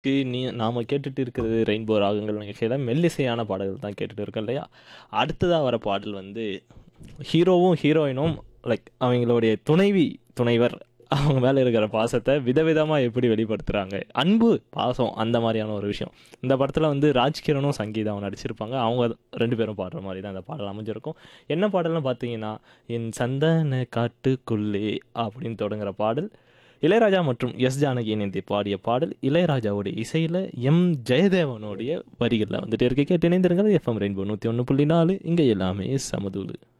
க்கு நீ நாம கேட்டுட்டு இருக்கிறது ரெயின்போ ராகங்கள் நிகழ்ச்சியில மெல்லிசையான பாடல்கள் தான் கேட்டுட்டு இருக்கோம் இல்லையா அடுத்ததா வர பாடல் வந்து ஹீரோவும் ஹீரோயினும் லைக் அவங்களுடைய துணைவி துணைவர் அவங்க மேலே இருக்கிற பாசத்தை விதவிதமாக எப்படி வெளிப்படுத்துகிறாங்க அன்பு பாசம் அந்த மாதிரியான ஒரு விஷயம் இந்த படத்தில் வந்து ராஜ்கிரனும் சங்கீதாவும் நடிச்சிருப்பாங்க அவங்க ரெண்டு பேரும் பாடுற மாதிரி தான் இந்த பாடல் அமைஞ்சிருக்கும் என்ன பாடல்னு பார்த்தீங்கன்னா என் சந்தன காட்டுக்குள்ளே அப்படின்னு தொடங்குற பாடல் இளையராஜா மற்றும் எஸ் ஜானகி இணைந்து பாடிய பாடல் இளையராஜாவுடைய இசையில் எம் ஜெயதேவனுடைய வரிகளில் வந்துட்டு இருக்க கேட்டு இணைந்திருங்கள் எஃப்எம் ரெயின்போ நூற்றி ஒன்று புள்ளி நாலு இங்கே எல்லாமே சமதூளு